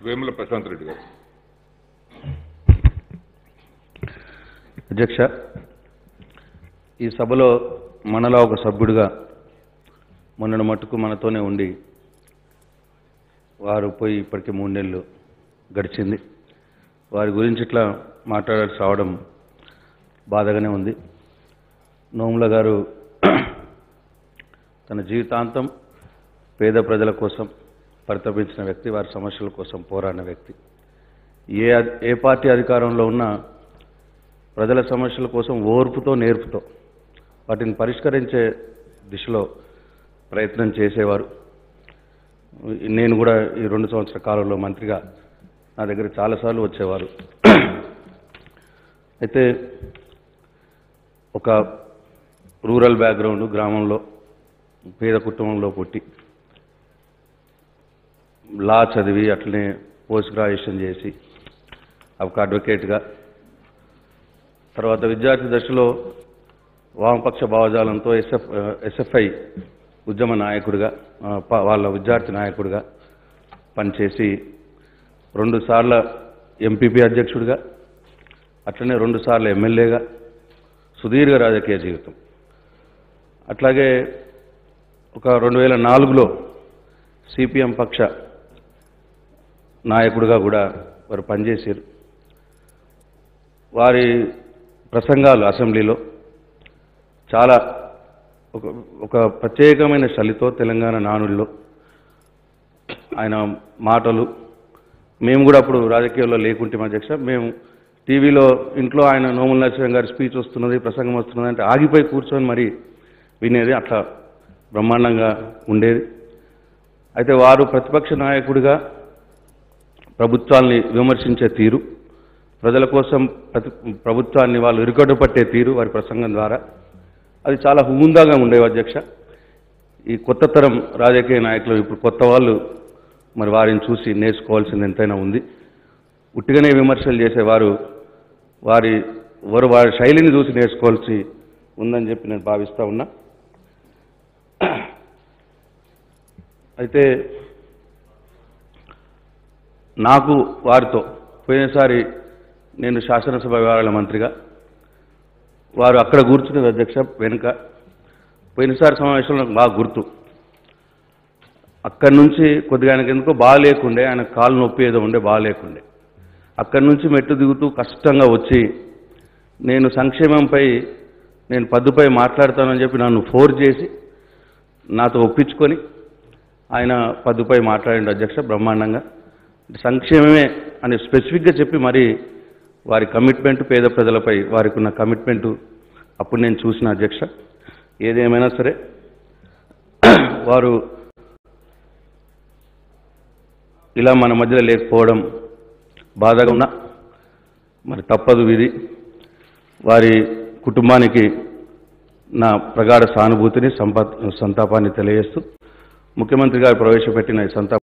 వేముల ప్రశాంత్ రెడ్డి గారు అధ్యక్ష ఈ సభలో మనలో ఒక సభ్యుడిగా మొన్నటి మట్టుకు మనతోనే ఉండి వారు పోయి ఇప్పటికి మూడు నెలలు గడిచింది వారి గురించి ఇట్లా మాట్లాడాల్సి రావడం బాధగానే ఉంది నోముల గారు తన జీవితాంతం పేద ప్రజల కోసం పరితపించిన వ్యక్తి వారి సమస్యల కోసం పోరాడిన వ్యక్తి ఏ అధి- ఏ పార్టీ అధికారంలో ఉన్నా ప్రజల సమస్యల కోసం ఓర్పుతో నేర్పుతో వాటిని పరిష్కరించే దిశలో ప్రయత్నం చేసేవారు నేను కూడా ఈ రెండు సంవత్సరాల కాలంలో మంత్రిగా నా దగ్గర చాలాసార్లు వచ్చేవారు అయితే ఒక రూరల్ బ్యాక్గ్రౌండ్ గ్రామంలో పేద కుటుంబంలో పుట్టి లా చదివి అట్లనే పోస్ట్ గ్రాడ్యుయేషన్ చేసి ఒక అడ్వకేట్గా తర్వాత విద్యార్థి దశలో వామపక్ష భావజాలంతో ఎస్ఎఫ్ ఎస్ఎఫ్ఐ ఉద్యమ నాయకుడిగా ఆ, ప- వాళ్ళ విద్యార్థి నాయకుడిగా పనిచేసి రెండుసార్ల ఎంపీపీ అధ్యక్షుడిగా అట్లనే రెండుసార్లు ఎమ్మెల్యేగా సుదీర్ఘ రాజకీయ జీవితం అట్లాగే ఒక రెండు వేల నాలుగులో సిపిఎం పక్ష నాయకుడిగా కూడా వారు పనిచేశారు వారి ప్రసంగాలు అసెంబ్లీలో చాలా ఒక ఒక ప్రత్యేకమైన శైలితో తెలంగాణ నానుడిలో ఆయన మాటలు మేము కూడా అప్పుడు రాజకీయాల్లో లేకుంటే అధ్యక్ష మేము టీవీలో ఇంట్లో ఆయన నోముల నరసింహ గారి స్పీచ్ వస్తున్నది ప్రసంగం వస్తున్నది అంటే ఆగిపోయి కూర్చొని మరి వినేది అట్లా బ్రహ్మాండంగా ఉండేది అయితే వారు ప్రతిపక్ష నాయకుడిగా ప్రభుత్వాల్ని విమర్శించే తీరు ప్రజల కోసం ప్రతి ప్రభుత్వాన్ని వాళ్ళు ఇరుకడ్డు పట్టే తీరు వారి ప్రసంగం ద్వారా అది చాలా హుందాగా ఉండేవి అధ్యక్ష ఈ కొత్త తరం రాజకీయ నాయకులు ఇప్పుడు కొత్త వాళ్ళు మరి వారిని చూసి నేర్చుకోవాల్సింది ఎంతైనా ఉంది ఉట్టిగానే విమర్శలు చేసేవారు వారి వారు వారి శైలిని చూసి నేర్చుకోవాల్సి ఉందని చెప్పి నేను భావిస్తూ ఉన్నా అయితే నాకు వారితో పోయినసారి నేను శాసనసభ వ్యవహారాల మంత్రిగా వారు అక్కడ కూర్చున్నది అధ్యక్ష వెనుక పోయినసారి సమావేశంలో నాకు బాగా గుర్తు అక్కడి నుంచి కొద్దిగా ఆయనకి ఎందుకో బాగాలేకుండే ఆయన కాలు నొప్పి ఏదో ఉండే బాగాలేకుండే అక్కడి నుంచి మెట్టు దిగుతూ కష్టంగా వచ్చి నేను సంక్షేమంపై నేను పద్దుపై మాట్లాడతానని చెప్పి నన్ను ఫోర్స్ చేసి నాతో ఒప్పించుకొని ఆయన పద్దుపై మాట్లాడిండు అధ్యక్ష బ్రహ్మాండంగా సంక్షేమమే అని స్పెసిఫిక్గా చెప్పి మరి వారి కమిట్మెంట్ పేద ప్రజలపై వారికి ఉన్న కమిట్మెంట్ అప్పుడు నేను చూసిన అధ్యక్ష ఏదేమైనా సరే వారు ఇలా మన మధ్యలో లేకపోవడం బాధగా ఉన్నా మరి తప్పదు విధి వారి కుటుంబానికి నా ప్రగాఢ సానుభూతిని సంపా సంతాపాన్ని తెలియజేస్తూ ముఖ్యమంత్రి గారు ప్రవేశపెట్టిన ఈ సంతాప